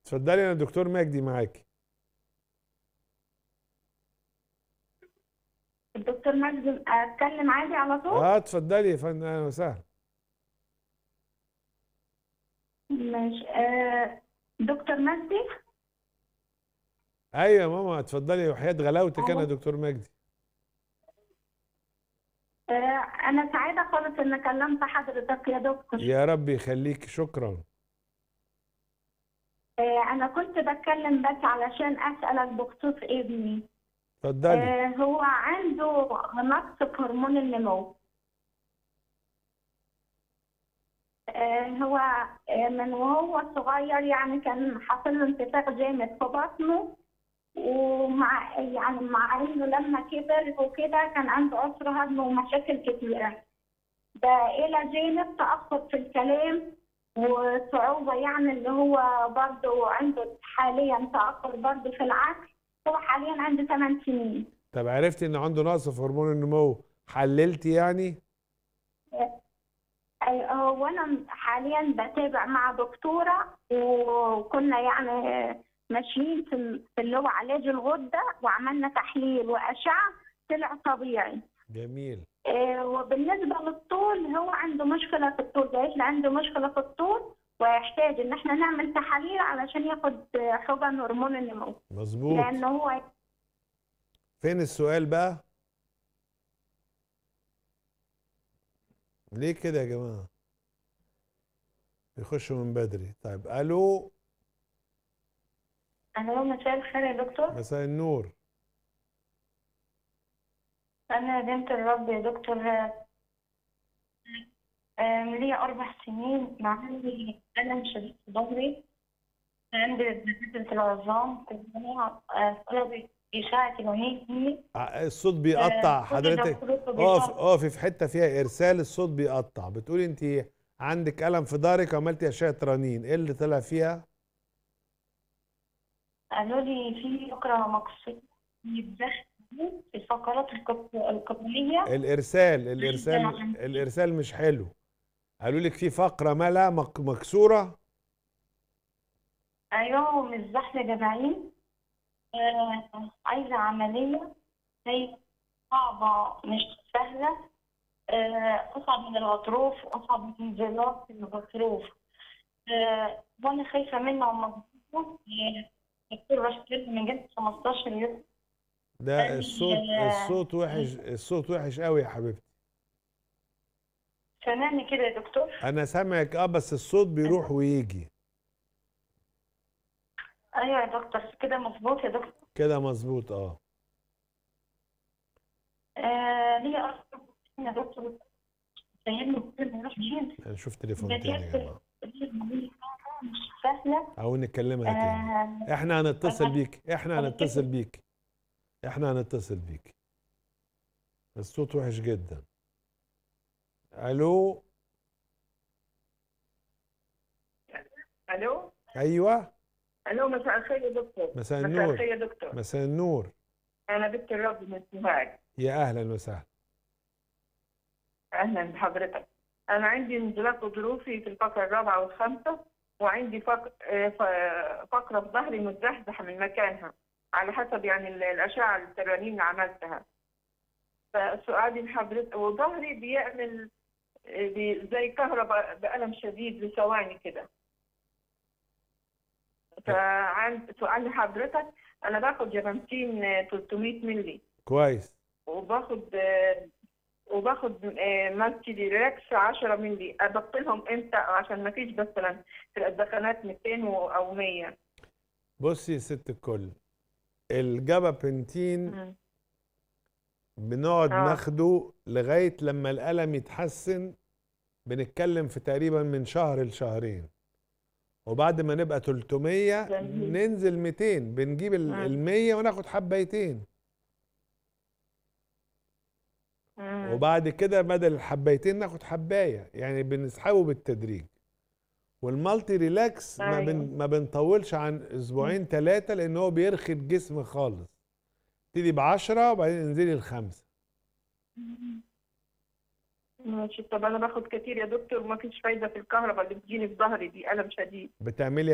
اتفضلي انا دكتور مجدي معاكي الدكتور مجدي اتكلم عادي على طول اه اتفضلي يا فندم اهلا وسهلا ماشي آه دكتور مجدي ايوه يا ماما اتفضلي وحياة غلاوتك انا أهلا. دكتور مجدي آه انا سعيده خالص ان كلمت حضرتك يا دكتور يا رب يخليك شكرا آه انا كنت بتكلم بس علشان اسالك بخصوص ابني اتفضلي آه هو عنده نقص في هرمون النمو آه هو آه من وهو صغير يعني كان حاصل له انتفاخ جامد في بطنه ومع يعني مع انه لما كبر وكده كان عنده عسر هضم ومشاكل كتيرة ده إلى جانب تأخر في الكلام وصعوبة يعني اللي هو برضه عنده حاليا تأخر برضه في العقل هو حاليا عنده 8 سنين طب عرفتي ان عنده نقص في هرمون النمو حللتي يعني أي- هو أنا حاليا بتابع مع دكتورة وكنا يعني ماشيين في ال- في اللي هو علاج الغدة وعملنا تحليل وأشعة طلع طبيعي جميل آه، وبالنسبة للطول هو عنده مشكلة في الطول جايت له عنده مشكلة في الطول ويحتاج إن احنا نعمل تحاليل علشان ياخد آه، حقن هرمون النمو مظبوط لأن هو فين السؤال بقى ليه كده يا جماعة بيخشوا من بدري طيب الو أنا مساء الخير يا دكتور مساء النور أنا بنت الرب يا دكتور آم، ليا أربع سنين عندي ألم شديد في ظهري عندي دكاترة العظام كلها آه، طلبوا إشاعة العينين ع- الصوت بيقطع حضرتك اقف اقفي في حته فيها ارسال الصوت بيقطع بتقولي انت عندك الم في ظهرك وعملتي اشعه رنين ايه اللي طلع فيها قالوا لي في فقرة مقصودة يتدخل في الفقرات القط- القطنية الارسال الارسال الارسال مش حلو قالوا لك في فقره مالها مك- مكسوره أيوة ومش زحلة جبعين آه عايزة عملية هي صعبة مش سهلة آه أصعب من الغضروف وأصعب من انزلاق الغضروف آه وأنا خايفة منها ومضغوطة آه، الدكتور رشد من جد 15 يوم ده قال لي، الصوت آه، الصوت وحش الصوت وحش قوي يا حبيبتي سامعني كده يا دكتور انا سامعك اه بس الصوت بيروح ويجي أيوة يا دكتور كده مظبوط يا دكتور كده مظبوط اه آه ليه أصلا يا دكتور سيبني كل ما يروح جيم انا شوف تليفون تاني يا جماعه مش سهلة او نكلمها تاني آه احنا هنتصل أنا- بيك احنا أنا هنتصل كده- بيك احنا هنتصل بيك الصوت وحش جدا الو الو ايوه الو مساء الخير يا دكتور مساء مساء النور الخير يا دكتور مساء النور انا بنت الرب من سوهاج يا اهلا وسهلا اهلا بحضرتك انا عندي انزلاق غضروفي في الفقره الرابعه والخامسه وعندي فق... آه، ف- فقره في ظهري متزحزحه من مكانها على حسب يعني ال- الاشعه الترانيم اللي عملتها فسؤالي لحضرتك وظهري بيعمل آه، بي- زي كهرباء بألم شديد لثواني كده فعند سؤال لحضرتك انا باخد جرامتين آه، 300 مللي كويس وباخد آه، وباخد آه، مالتي ريلاكس 10 مللي ابطلهم امتى عشان ما فيش مثلا في الدخانات 200 و- او 100 بصي يا ست الكل الجابا بنتين مم. بنقعد آه. ناخده لغايه لما الالم يتحسن بنتكلم في تقريبا من شهر لشهرين وبعد ما نبقى 300 جميل. ننزل 200 بنجيب ال مم. ال 100 وناخد حبايتين مم. وبعد كده بدل الحبايتين ناخد حبايه يعني بنسحبه بالتدريج والمالتي ريلاكس ما, أيوة. بن ما بنطولش عن اسبوعين ثلاثه لان هو بيرخي الجسم خالص تبتدي ب 10 وبعدين انزلي الخمسه ماشي طب انا باخد كتير يا دكتور وما فيش فايده في الكهرباء اللي بتجيني في ظهري دي الم شديد بتعملي